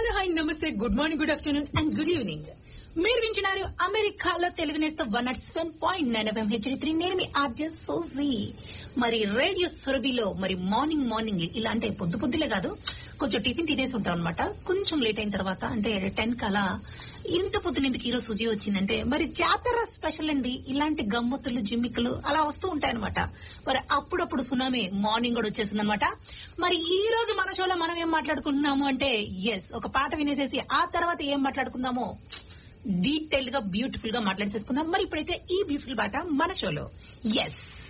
hello hi namaste good morning good afternoon and good evening మీరు వింటున్నారు అమెరికాలో తెలుగు నేస్త one nought seven point nine FM HD three నేను మీ ఆర్జే సోజీ మరి రేడియో సురభిలో మరి మార్నింగ్ మార్నింగ్ ఇలా అంటే పొద్దు పొద్దులే కాదు కొంచెం టిఫిన్ తినేసి ఉంటాం అనమాట కొంచెం లేట్ అయిన తర్వాత అంటే టెన్ కలా ఇంత పొద్దున ఎందుకు ఈరోజు సుజీ వచ్చిందంటే మరి జాతర స్పెషల్ అండి ఇలాంటి గమ్మత్తులు జిమ్మిక్కులు అలా వస్తూ ఉంటాయన్నమాట మరి అప్పుడప్పుడు సునామీ మార్నింగ్ కూడా వచ్చేసింది అనమాట మరి ఈ రోజు మన షోలో మనం ఏం మాట్లాడుకుంటున్నాము అంటే ఎస్ ఒక పాట వినేసేసి ఆ తర్వాత ఏం మాట్లాడుకుందామో డీటెయిల్ గా బ్యూటిఫుల్ గా మాట్లాడేసుకుందాం మరి ఇప్పుడైతే ఈ బ్యూటిఫుల్ పాట మన షోలో ఎస్